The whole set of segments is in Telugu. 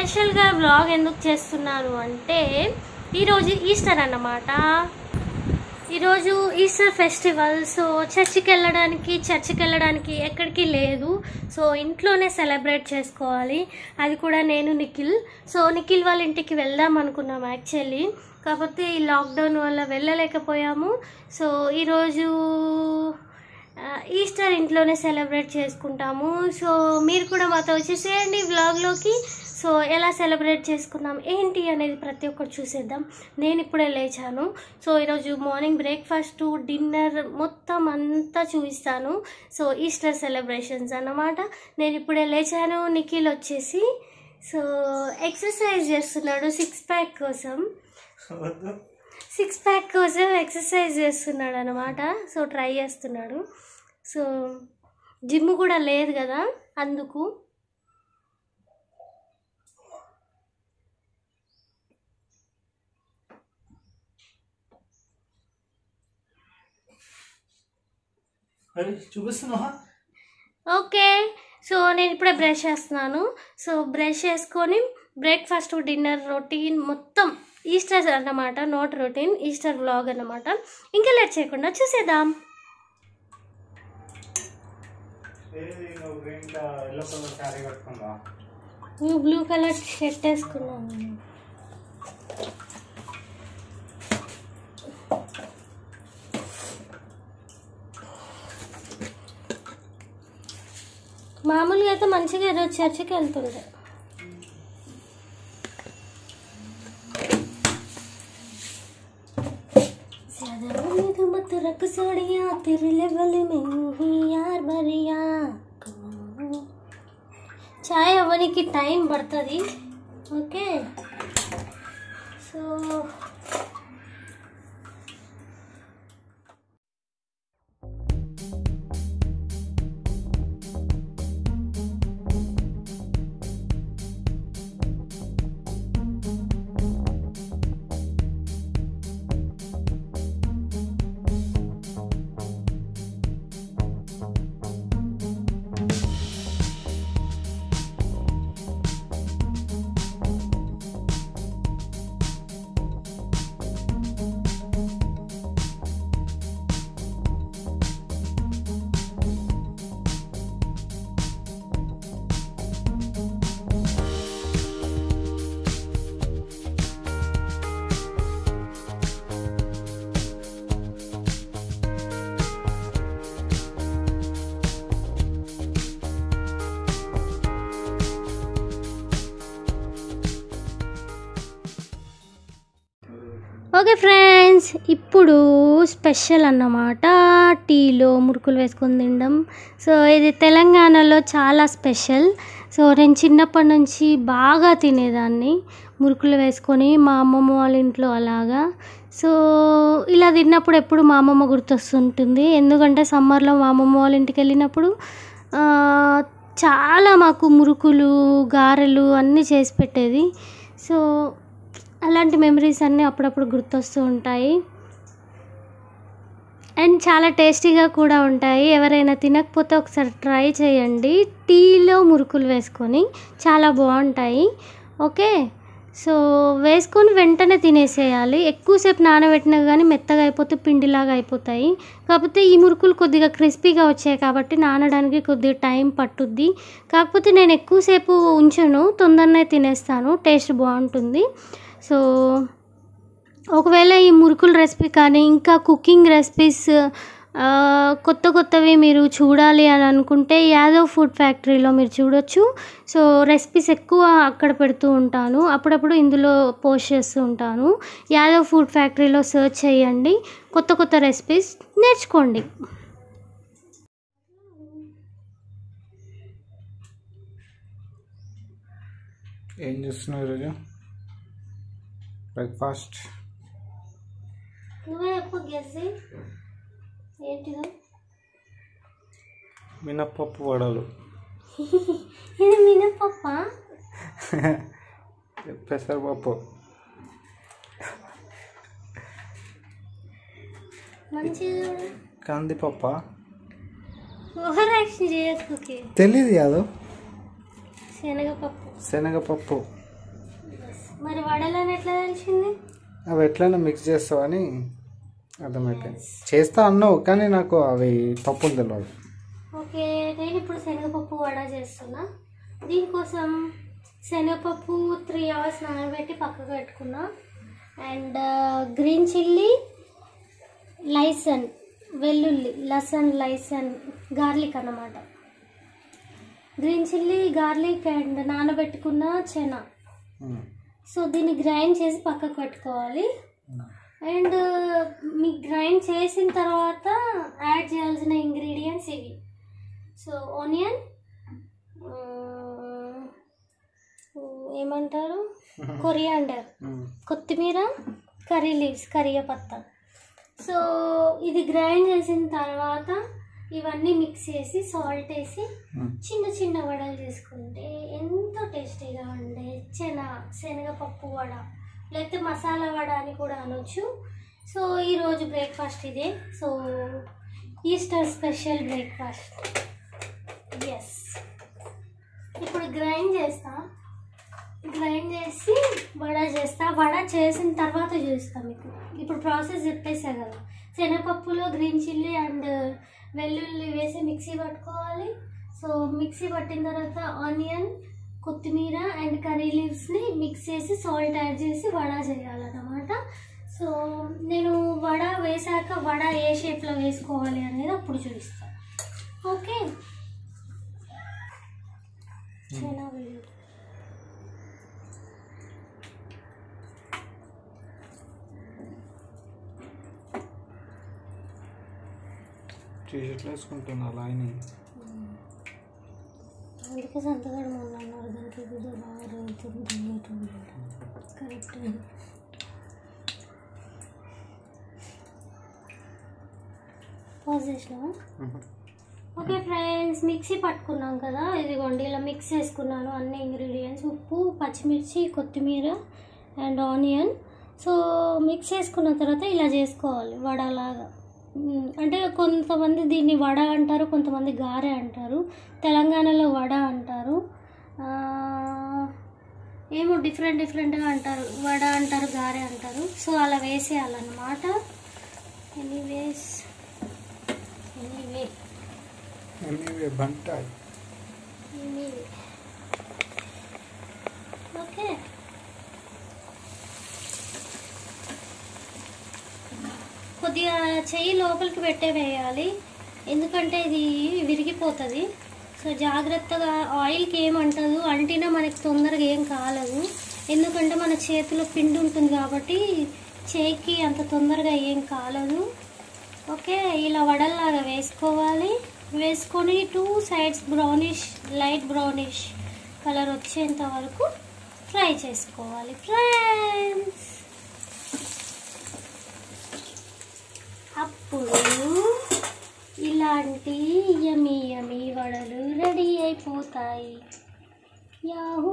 స్పెషల్గా వ్లాగ్ ఎందుకు చేస్తున్నాను అంటే ఈరోజు ఈస్టర్ అన్నమాట ఈరోజు ఈస్టర్ ఫెస్టివల్ సో చర్చికి వెళ్ళడానికి చర్చికి వెళ్ళడానికి ఎక్కడికి లేదు సో ఇంట్లోనే సెలబ్రేట్ చేసుకోవాలి అది కూడా నేను నిఖిల్ సో నిఖిల్ వాళ్ళ ఇంటికి వెళ్దాం అనుకున్నాం యాక్చువల్లీ కాకపోతే ఈ లాక్డౌన్ వల్ల వెళ్ళలేకపోయాము సో ఈరోజు ఆ, ఈస్టర్ ఇంట్లోనే సెలబ్రేట్ చేసుకుంటాము సో మీరు కూడా మాతో వచ్చేసేయండి వ్లాగ్లోకి సో ఎలా సెలబ్రేట్ చేసుకున్నాం ఏంటి అనేది ప్రతి ఒక్కరు చూసేద్దాం నేను ఇప్పుడే లేచాను సో ఈరోజు మార్నింగ్ బ్రేక్ఫాస్ట్ డిన్నర్ మొత్తం అంతా చూపిస్తాను సో ఈస్టర్ సెలబ్రేషన్స్ అన్నమాట నేను ఇప్పుడే లేచాను నిఖిల్ వచ్చేసి సో ఎక్సర్సైజ్ చేస్తున్నాడు సిక్స్ ప్యాక్ కోసం సిక్స్ ప్యాక్ కోసం ఎక్సర్సైజ్ చేస్తున్నాడు అనమాట సో ట్రై చేస్తున్నాడు సో జిమ్ కూడా లేదు కదా అందుకు అరే చూపిస్తున్నావా ఓకే సో నేను ఇప్పుడే బ్రష్ చేస్తున్నాను సో బ్రష్ చేసుకొని బ్రేక్ఫాస్ట్ డిన్నర్ రొటీన్ మొత్తం ఈస్టర్ అన్నమాట నోట్ రొటీన్ ఈస్టర్ వ్లాగ్ అన్నమాట ఇంకా లేట్ చేయకుండా చూసేద్దాం ఏది నువ్వు గ్రీన్ ఎల్లో కలర్ శారీ కట్టుకుందా నువ్వు బ్లూ కలర్ షర్ట్ వేసుకున్నాను మామూలుగా అయితే మంచిగా ఈరోజు చర్చికి వెళ్తుండే ज्यादा उम्मीद मत रख सोड़िया तेरे लेवल में ही यार भरिया చాయ్ అవ్వడానికి టైం పడుతుంది ఓకే సో ఓకే ఫ్రెండ్స్ ఇప్పుడు స్పెషల్ అన్నమాట టీలో మురుకులు వేసుకొని తినడం సో ఇది తెలంగాణలో చాలా స్పెషల్ సో నేను చిన్నప్పటి నుంచి బాగా తినేదాన్ని మురుకులు వేసుకొని మా అమ్మమ్మ వాళ్ళ ఇంట్లో అలాగా సో ఇలా తిన్నప్పుడు ఎప్పుడు మా అమ్మమ్మ గుర్తొస్తుంటుంది ఎందుకంటే సమ్మర్లో మా అమ్మమ్మ వాళ్ళ ఇంటికి వెళ్ళినప్పుడు ఆ, చాలా మాకు మురుకులు గారెలు అన్నీ చేసి పెట్టేది సో అలాంటి మెమరీస్ అన్నీ అప్పుడప్పుడు గుర్తొస్తూ ఉంటాయి అండ్ చాలా టేస్టీగా కూడా ఉంటాయి ఎవరైనా తినకపోతే ఒకసారి ట్రై చేయండి టీలో మురుకులు వేసుకొని చాలా బాగుంటాయి ఓకే సో వేసుకొని వెంటనే తినేసేయాలి ఎక్కువసేపు నానబెట్టినా కానీ మెత్తగా అయిపోతే పిండిలాగా అయిపోతాయి కాకపోతే ఈ మురుకులు కొద్దిగా క్రిస్పీగా వచ్చాయి కాబట్టి నానడానికి కొద్దిగా టైం పట్టుద్ది కాకపోతే నేను ఎక్కువసేపు ఉంచను తొందరనే తినేస్తాను టేస్ట్ బాగుంటుంది సో ఒకవేళ ఈ మురుకుల రెసిపీ కానీ ఇంకా కుకింగ్ రెసిపీస్ ఆ, కొత్త కొత్తవి మీరు చూడాలి అని అనుకుంటే యాదవ్ ఫుడ్ ఫ్యాక్టరీలో మీరు చూడొచ్చు సో రెసిపీస్ ఎక్కువ అక్కడ పెడుతూ ఉంటాను అప్పుడప్పుడు ఇందులో పోస్ట్ చేస్తూ ఉంటాను యాదవ్ ఫుడ్ ఫ్యాక్టరీలో సెర్చ్ చేయండి కొత్త కొత్త రెసిపీస్ నేర్చుకోండి ఏం చేస్తున్నావు ఈరోజు బ్రేక్ఫాస్ట్ నువ్వే ఎక్కువ గెస్ ఏంటిదో మినప్పప్పు వడలు ఇది మినపప్ప పెసరపప్పు మంచిగా కందిపప్ప ఓవర్ యాక్షన్ చేయకు తెలీదు యాదవ్ శనగపప్పు శనగపప్పు మరి వడలని ఎట్లా తెలిసింది అవి ఎట్లైనా మిక్స్ చేస్తావని అర్థమైపోయింది చేస్తా అన్నావు కానీ నాకు అవి పప్పులు తెలియదు ఓకే నేను ఇప్పుడు శనగపప్పు వడ చేస్తున్నా దీనికోసం శనగపప్పు త్రీ అవర్స్ నానబెట్టి పక్కకు పెట్టుకున్నా అండ్ గ్రీన్ చిల్లీ లైసన్ వెల్లుల్లి లసన్ లైసన్ గార్లిక్ అన్నమాట గ్రీన్ చిల్లీ గార్లిక్ అండ్ నానబెట్టుకున్న చెనా ఉమ్. సో దీన్ని గ్రైండ్ చేసి పక్కకు పెట్టుకోవాలి అండ్ మీ గ్రైండ్ చేసిన తర్వాత యాడ్ చేయాల్సిన ఇంగ్రీడియంట్స్ ఇవి సో ఆనియన్ ఏమంటారు కొరియాండర్ ఉమ్. కొత్తిమీర కర్రీ లీవ్స్ కరివేపత్త సో ఇది గ్రైండ్ చేసిన తర్వాత ఇవన్నీ మిక్స్ చేసి సాల్ట్ వేసి ఉమ్. చిన్న చిన్న వడలు చేసుకుంటే ఎంతో టేస్టీగా ఉండే శన శనగపప్పు వడ లేకపోతే మసాలా వడ అని కూడా అనొచ్చు సో ఈరోజు బ్రేక్ఫాస్ట్ ఇదే so Easter special breakfast yes ఇప్పుడు గ్రైండ్ చేస్తా గ్రైండ్ చేసి వడ చేస్తా వడ చేసిన తర్వాత చూస్తా మీకు ఇప్పుడు ప్రాసెస్ చెప్పేసా కదా శనగపప్పులో గ్రీన్ చిల్లీ అండ్ వెల్లుల్లి వేసి మిక్సీ పట్టుకోవాలి సో మిక్సీ పట్టిన తర్వాత ఆనియన్ కొత్తిమీర అండ్ కర్రీ లీవ్స్ని మిక్స్ చేసి సాల్ట్ యాడ్ చేసి వడ చేయాలన్నమాట సో నేను వడ వేసాక వడ ఏ షేప్లో వేసుకోవాలి అనేది అప్పుడు చూపిస్తాను ఓకే చాలా వెల్లుల్లి టీ షర్ట్లు వేసుకుంటున్నా అలా అని అందుకే సంతగాడు మొన్న అన్నారు దానికి ఇది బాగా రేతుంది తినేటువంటి కరెక్ట్ పాజ్ చేసినావా ఓకే ఫ్రెండ్స్ మిక్సీ పట్టుకున్నాం కదా ఇదిగోండి ఇలా మిక్స్ చేసుకున్నాను అన్ని ఇంగ్రీడియంట్స్ ఉప్పు పచ్చిమిర్చి కొత్తిమీర అండ్ ఆనియన్ సో మిక్స్ చేసుకున్న తర్వాత ఇలా చేసుకోవాలి వడలాగా మ్, అంటే కొంతమంది దీన్ని వడ అంటారు కొంతమంది గారె అంటారు తెలంగాణలో వడ అంటారు ఆ, ఏమో డిఫరెంట్ డిఫరెంట్గా అంటారు వడ అంటారు గారె అంటారు సో అలా వేసేయాలన్నమాట ఎనీవేస్ ఎనీవే ఎనీవే బంట ఎనీవే ఓకే కొద్దిగా చెయ్యి లోపలికి పెట్టే వేయాలి ఎందుకంటే ఇది విరిగిపోతుంది సో జాగ్రత్తగా ఆయిల్కి ఏమంటదు అంటినా మనకి తొందరగా ఏం కాలదు ఎందుకంటే మన చేతిలో పిండి ఉంటుంది కాబట్టి చేయికి అంత తొందరగా ఏం కాలదు ఓకే ఇలా వడల్లాగా వేసుకోవాలి వేసుకొని two sides brownish light brownish colour వచ్చేంత వరకు ఫ్రై చేసుకోవాలి ఫ్రెండ్స్ అప్పుడు ఇలాంటి యమీ యమీ వడలు రెడీ అయిపోతాయి యాహూ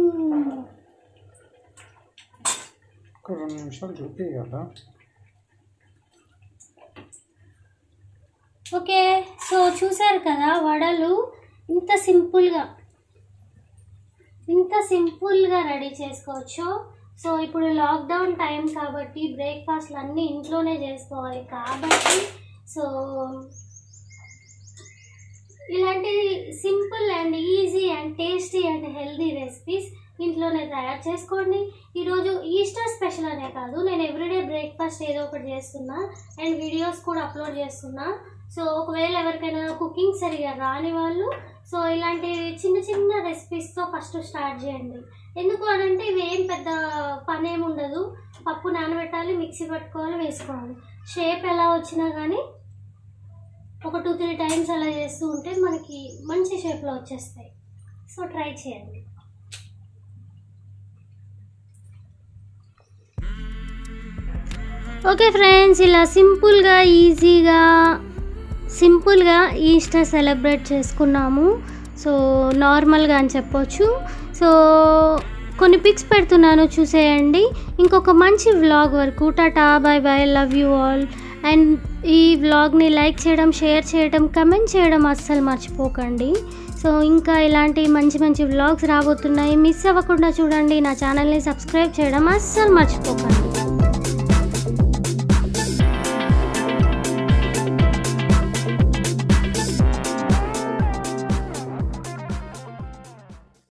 ఒక రెండు నిమిషాలు చూపి కదా ఓకే సో చూసారు కదా వడలు ఇంత సింపుల్గా ఇంత సింపుల్గా రెడీ చేసుకోవచ్చు సో ఇప్పుడు లాక్డౌన్ టైం కాబట్టి బ్రేక్ఫాస్ట్లు అన్నీ ఇంట్లోనే చేసుకోవాలి కాబట్టి సో ఇలాంటి simple and easy and tasty and healthy recipes ఇంట్లోనే తయారు చేసుకోండి ఈరోజు ఈస్టర్ స్పెషల్ అనే కాదు నేను ఎవ్రీడే బ్రేక్ఫాస్ట్ ఏదో ఒకటి చేస్తున్నా అండ్ వీడియోస్ కూడా అప్లోడ్ చేస్తున్నా సో ఒకవేళ ఎవరికైనా కుకింగ్ సరిగా రాని వాళ్ళు సో ఇలాంటి చిన్న చిన్న రెసిపీస్తో ఫస్ట్ స్టార్ట్ చేయండి ఎందుకు అని అంటే ఇవి ఏం పెద్ద పని ఏమి ఉండదు పప్పు నానబెట్టాలి మిక్సీ పట్టుకోవాలి వేసుకోవాలి షేప్ ఎలా వచ్చినా కానీ ఒక టూ త్రీ టైమ్స్ అలా చేస్తూ ఉంటే మనకి మంచి షేప్లో వచ్చేస్తాయి సో ట్రై చేయండి ఓకే ఫ్రెండ్స్ ఇలా సింపుల్గా ఈజీగా సింపుల్గా ఈస్టర్ సెలబ్రేట్ చేసుకున్నాము సో నార్మల్గా అని చెప్పొచ్చు సో కొన్ని పిక్స్ పెడుతున్నాను చూసేయండి ఇంకొక మంచి వ్లాగ్ వరకు టాటా bye bye love you all and ఈ వ్లాగ్ని లైక్ చేయడం షేర్ చేయడం కమెంట్ చేయడం అస్సలు మర్చిపోకండి సో ఇంకా ఇలాంటి మంచి మంచి వ్లాగ్స్ రాబోతున్నాయి మిస్ అవ్వకుండా చూడండి నా ఛానల్ని సబ్స్క్రైబ్ చేయడం అస్సలు మర్చిపోకండి